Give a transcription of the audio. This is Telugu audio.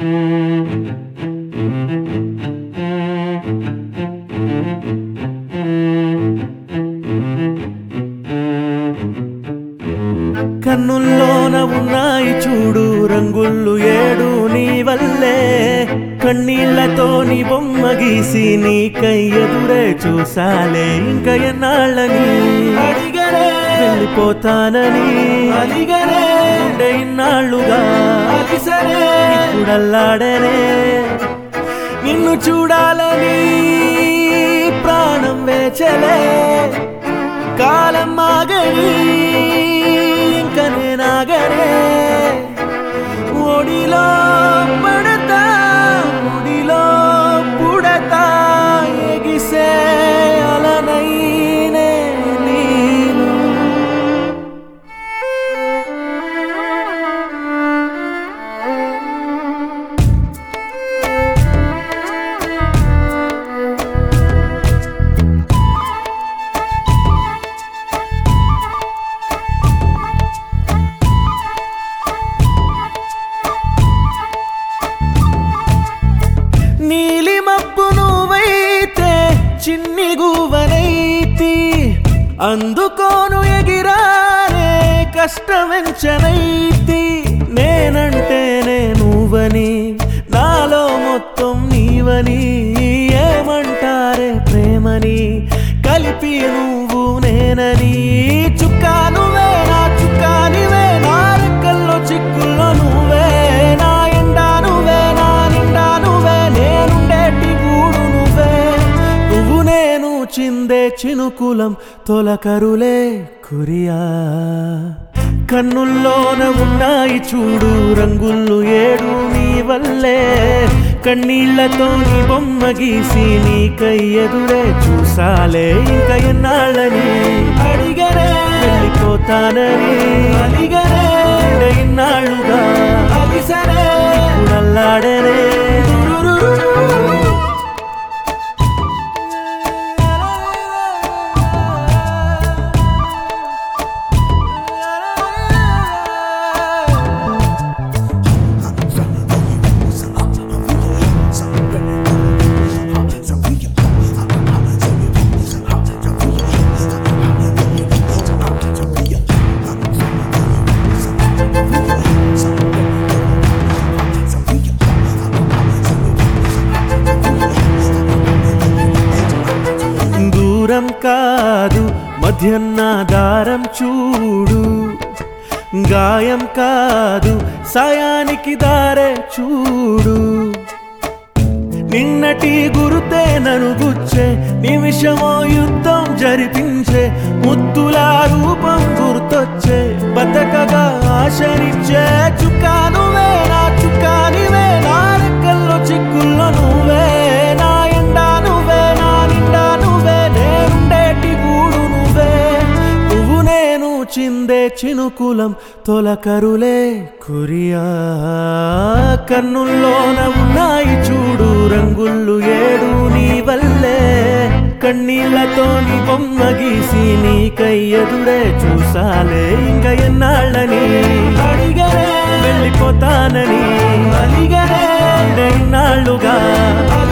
కన్నుల్లోన ఉన్నాయి చూడు రంగుళ్ళు ఏడు నీ వల్లే కన్నీళ్లతో నీ బొమ్మ గీసి నీకై ఎదురే చూసాలే ఇంక ఎన్నాళ్ళని అడిగనే వెళ్ళిపోతానని అడిగనే ఉండే ఇన్నాళ్ళుగా అలిసరే ఇప్పుడల్లాడనే నిన్ను చూడాలని ప్రాణం వేచలే కాలం ఆగని ఇంక నేనాగనే ఒడిలో పడతా ఒడిలో పుడతా ఎగిసే అలనైనే నేను నీలి మబ్బు నువ్వైతే చిన్ని గువ్వనైతి అందుకోను ఎగిరారే కష్టమెంచనైతి నేనంటేనే నువ్వని నాలో మొత్తం నీవని ఏమంటారే ప్రేమని కలిపి నువ్వు నేనని చుక్కా నువ్వే నా చుక్కా నీవే నా రెక్కల్లో చిక్కుల్లో నువ్వే నా ఎండా నువ్వే నా నిండా నువ్వే నేనుండేటి గూడు నువ్వే నువ్వు నేను చిందే చినుకులం తొలకరులే కురియా కన్నుల్లోన ఉన్నాయి చూడు రంగుళ్ళు ఏడు నీ వల్లే కన్నీళ్లతో నీ బొమ్మ గీసి నీకై ఎదురే చూసాలే ఇంక ఎన్నాళ్ళని అడిగనే వెళ్ళిపోతానని అడిగనే ఉండే ఇన్నాళ్ళుగా అలిసరే ఇప్పుడల్లాడనే దూరం కాదు మధ్యన్న దారం చూడు గాయం కాదు సాయానికి దారే చూడు నిన్నటి గురుతే నను గుచ్చే నిమిషమో యుద్ధం జరిపించే ముద్దుల రూపం గుర్తొచ్చే బతకగా ఆశనిచ్చే చుక్కా నువ్వే నా చుక్కా నీవే నా రెక్కల్లో చిక్కుల్లో నువ్వే నా ఎండా నువ్వే నా నిండా నువ్వే నేనుండేటి గూడు నువ్వే నువ్వు నేను చిందే చినుకులం తొలకరులే కురియా కన్నుల్లోన ఉన్నాయి చూడు రంగుళ్ళు ఏడు నీ వల్లే కన్నీళ్లతో నీ బొమ్మ గీసి నీకై ఎదురే చూసాలే ఇంక ఎన్నాళ్ళని అడిగనే వెళ్ళిపోతానని అలిగనే ఉండే ఇన్నాళ్ళుగా